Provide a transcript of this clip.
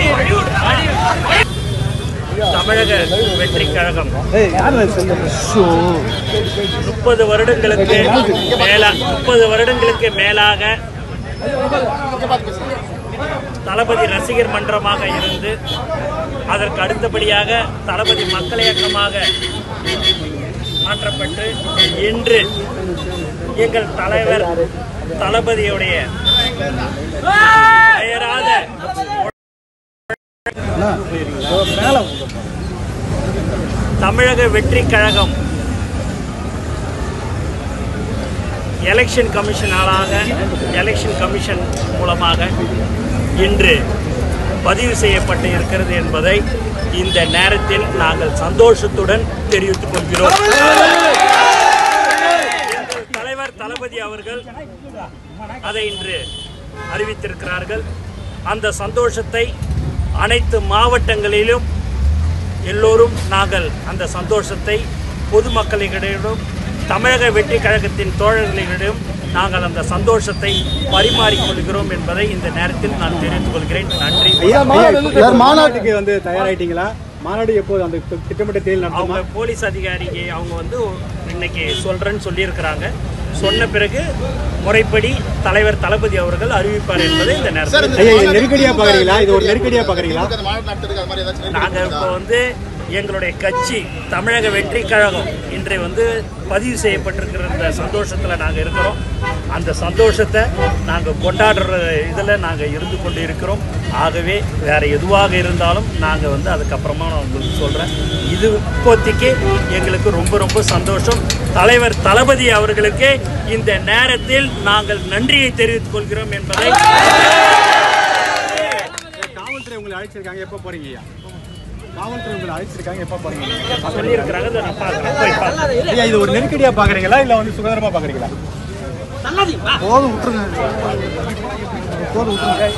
தமிழக வெற்றி கழகம் முப்பது வருடங்களுக்கு மேலா முப்பது வருடங்களுக்கு மேலாக தளபதி ரசிகர் மன்றமாக இருந்து அதற்கு அடுத்தபடியாக தளபதி மக்கள் இயக்கமாக மாற்றப்பட்டு இன்று எங்கள் தலைவர் தளபதியுடைய பெயராத தமிழக வெற்றி கழகம் எலெக்ஷன் கமிஷனராக எலெக்ஷன் கமிஷன் மூலமாக இன்று பதிவு செய்யப்பட்டு இருக்கிறது என்பதை இந்த நேரத்தில் நாங்கள் சந்தோஷத்துடன் தெரிவித்துக் கொள்கிறோம் எங்கள் தலைவர் தளபதி அவர்கள் அதை இன்று அறிவித்திருக்கிறார்கள் அந்த சந்தோஷத்தை அனைத்து மாவட்டங்களிலும் எல்லோரும் நாங்கள் அந்த சந்தோஷத்தை பொதுமக்களிடம் தமிழக வெற்றி கழகத்தின் தோழர்களிடம் நாங்கள் அந்த சந்தோஷத்தை பரிமாறிக்கொள்கிறோம் என்பதை இந்த நேரத்தில் நான் தெரிவித்துக் கொள்கிறேன் நன்றி சார் மாநாட்டுக்கு வந்து தயாராயிட்டீங்களா மாநாடு எப்போது அந்த தி- திட்டமிட்ட தேதி நடத்துமா அவங்க போலீஸ் அதிகாரிக்கு அவங்க வந்து இன்னைக்கு சொல்றேன்னு சொல்லியிருக்கிறாங்க சொன்ன பிறகு முறைப்படி தலைவர் தளபதி அவர்கள் அறிவிப்பார் என்பதை இந்த நேரத்தில் ஐயா இது நெருக்கடியா பாக்குறீங்களா இது ஒரு நெருக்கடியா பாக்குறீங்களா அந்த மாநாடு நடத்துறதுக்கு அது மாதிரி ஏதாச்சும் நாங்கள் இப்போ வந்து எங்களுடைய கட்சி தமிழக வெற்றி கழகம் இன்றை வந்து பதிவு செய்யப்பட்டிருக்கிற இந்த சந்தோஷத்தில் நாங்கள் இருக்கிறோம் அந்த சந்தோஷத்தை நாங்கள் கொண்டாடுற இதில் நாங்கள் இருந்து கொண்டு இருக்கிறோம் ஆகவே வேறு எதுவாக இருந்தாலும் நாங்கள் வந்து அதுக்கப்புறமா நான் உங்களுக்கு சொல்கிறேன் இது இப்போதைக்கு எங்களுக்கு ரொம்ப ரொம்ப சந்தோஷம் தலைவர் தளபதி அவர்களுக்கு இந்த நேரத்தில் நாங்கள் நன்றியை தெரிவித்துக் கொள்கிறோம் என்பதை காவல்துறை உங்களை அழைச்சிருக்காங்க எப்போ போறீங்க ஐயா காவல்துறை உங்களை அழைச்சிருக்காங்க எப்போ போறீங்க சொல்லியிருக்கிறாங்க இதை நான் பார்க்குறேன் போய் பார்க்குறேன் ஐயா இது ஒரு நெருக்கடியா பாக்குறீங்களா இல்ல வந்து சுதந்திரமா பாக்குறீங்களா போதும் விட்டுருங்க போதும் விட்டுருங்க